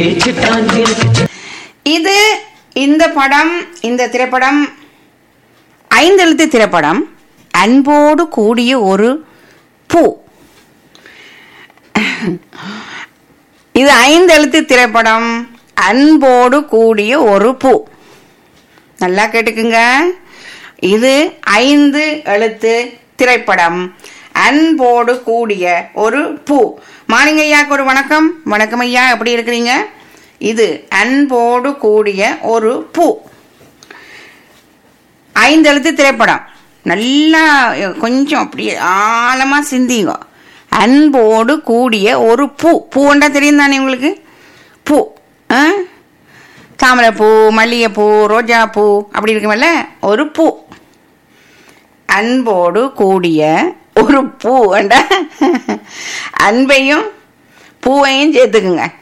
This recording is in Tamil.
பேச்சுத்தான் எனக்கு இது இந்த படம் இந்த திரைப்படம் ஐந்தெழுத்து திரைப்படம் அன்போடு கூடிய ஒரு பூ இது ஐந்தெழுத்து திரைப்படம் அன்போடு கூடிய ஒரு பூ நல்லா கேட்டுக்குங்க இது ஐந்து எழுத்து திரைப்படம் அன்போடு கூடிய ஒரு பூ மாலிங்க ஐயாக்கு ஒரு வணக்கம் வணக்கம் ஐயா எப்படி இருக்கிறீங்க இது அன்போடு கூடிய ஒரு பூ ஐந்து எழுத்து திரைப்படம் நல்லா கொஞ்சம் அப்படியே ஆழமா சிந்திங்க அன்போடு கூடிய ஒரு பூ பூண்டா தெரியும் தானே உங்களுக்கு பூ ஆ தாமரைப்பூ மல்லிகைப்பூ ரோஜாப்பூ அப்படி இருக்குமல்ல ஒரு பூ அன்போடு கூடிய ஒரு பூ வேண்டா அன்பையும் பூவையும் சேர்த்துக்குங்க